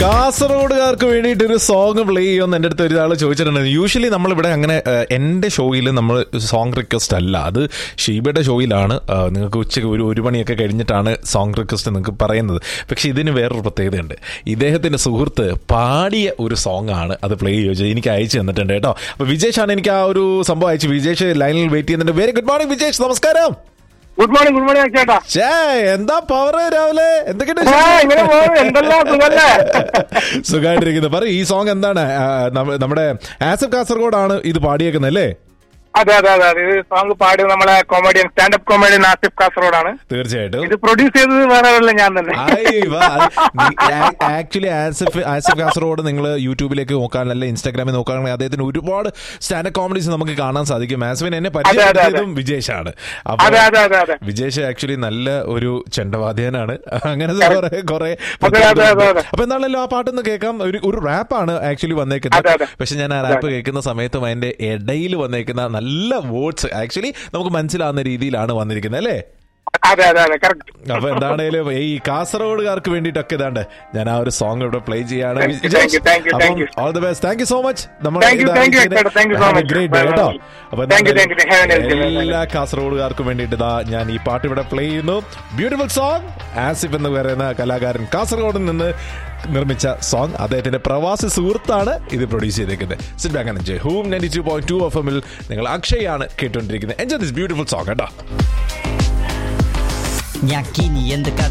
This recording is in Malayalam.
കാസർഗോഡുകാർക്ക് വേണ്ടിയിട്ട് ഒരു സോങ് പ്ലേ ചെയ്യുമെന്ന് എൻ്റെ അടുത്ത് ഒരാൾ ചോദിച്ചിട്ടുണ്ട് യൂഷ്വലി നമ്മളിവിടെ അങ്ങനെ ഏഹ്, എൻ്റെ ഷോയിൽ നമ്മൾ സോങ് റിക്വസ്റ്റ് അല്ല അത് ഷീബയുടെ ഷോയിലാണ് ഏഹ്, നിങ്ങൾക്ക് ഉച്ചയ്ക്ക് ഒരു ഒരു മണിയൊക്കെ കഴിഞ്ഞിട്ടാണ് സോങ് റിക്വസ്റ്റ് നിങ്ങൾക്ക് പറയുന്നത് പക്ഷെ ഇതിന് വേറൊരു പ്രത്യേകതയുണ്ട് ഇദ്ദേഹത്തിൻ്റെ സുഹൃത്ത് പാടിയ ഒരു സോങ് ആണ് അത് പ്ലേ ചെയ്ത് എനിക്ക് അയച്ചു തന്നിട്ടുണ്ട് കേട്ടോ അപ്പോൾ വിജേഷാണ് എനിക്ക് ആ ഒരു സംഭവം അയച്ചു വിജേഷ് ലൈനിൽ വെയിറ്റ് ചെയ്യുന്നുണ്ട് വെരി ഗുഡ് മോർണിംഗ് വിജേഷ് നമസ്കാരം ഗുഡ് മോർണിംഗ് ഗുഡ് മോർണിംഗ് ചേട്ടാ ഛേ എന്താ പവർ രാവിലെ എന്തൊക്കെയുണ്ട് ആ, ഇങ്ങനെ പോകും എന്തെല്ലാം സുഖല്ലേ സുഖമായിട്ടിരിക്കുന്നു പറ ഈ സോങ് എന്താണ് ആ, നമ്മ- നമ്മുടെ ആസഫ് കാസർഗോഡ് ആണ് ഇത് പാടിയേക്കുന്നത് അല്ലേ അതെ അതെ അതെ അതെ ഇത് സോങ് പാടിയത് നമ്മളെ കോമഡിയൻ സ്റ്റാൻഡപ്പ് കോമഡിയൻ ആസിഫ് കാസർഗോഡാണ് തീർച്ചയായിട്ടും ഇത് പ്രൊഡ്യൂസ് ചെയ്തത് വേറെ ആരല്ല ഞാൻ തന്നെ ആക്ച്വലി ആസിഫ് ആസിഫ് കാസർഗോഡ് നിങ്ങൾ യൂട്യൂബിലേക്ക് നോക്കാൻ അല്ല ഇൻസ്റ്റാഗ്രാമിൽ നോക്കുകയാണെങ്കിൽ അദ്ദേഹത്തിന് ഒരുപാട് സ്റ്റാൻഡപ്പ് കോമഡീസ് നമുക്ക് കാണാൻ സാധിക്കും ആസിഫിന് എന്നെ അതെ, അതെ. പരിചയപ്പെടുത്തിയതും വിജേഷാണ് അപ്പൊ അതെ അതെ അതെ അതെ വിജേഷ് ആക്ച്വലി നല്ല ഒരു ചെണ്ടവാദ്യനാണ് അങ്ങനെ കുറെ കുറെ അതെ, അതെ, അതെ, അതെ. അപ്പൊ എന്താണല്ലോ ആ പാട്ടൊന്ന് കേൾക്കാം ഒരു ഒരു റാപ്പാണ് ആക്ച്വലി അതെ, വന്നേക്കുന്നത് അതെ. പക്ഷെ ഞാൻ ആ റാപ്പ് കേൾക്കുന്ന സമയത്തും അതിന്റെ ഇടയിൽ വന്നേക്കുന്ന നല്ല വേർഡ്സ് ആക്ച്വലി നമുക്ക് മനസ്സിലാവുന്ന രീതിയിലാണ് വന്നിരിക്കുന്നത് അല്ലേ അതെ അതെ അതെ കറക്റ്റ് അപ്പൊ എന്താണേലും ഈ കാസർഗോഡുകാർക്ക് വേണ്ടിയിട്ടൊക്കെ ഇതാണ്ട് ഞാൻ ആ ഒരു സോങ് ഇവിടെ പ്ലേ ചെയ്യാണ് Thank you, thank you, thank you, thank you. All the best thank you so much Thank you, thank you, Ekta. Thank you so much. Great Bye, bye. കേട്ടോ അപ്പൊ Thank you, thank you. Have a nice day. Bye, bye. എല്ലാ കാസർഗോഡുകാർക്കും വേണ്ടിയിട്ട് ഇതാ ഞാൻ ഈ പാട്ട് ഇവിടെ പ്ലേ ചെയ്യുന്നു ബ്യൂട്ടിഫുൾ സോങ് ആസിഫ് എന്ന് പറയുന്ന കലാകാരൻ കാസർഗോഡിൽ നിന്ന് നിർമ്മിച്ച സോങ് അദ്ദേഹത്തിന്റെ പ്രവാസി സുഹൃത്താണ് ഇത് പ്രൊഡ്യൂസ് ചെയ്തേക്കുന്നത് sit back and hmm ninety two point two F എമ്മിൽ നിങ്ങൾ അക്ഷയാണ് കേട്ടുകൊണ്ടിരിക്കുന്നത് എൻജോയ് ദിസ് ബ്യൂട്ടിഫുൾ സോങ് കേട്ടോ ഞാൻ കിനി എന്ത് കഥ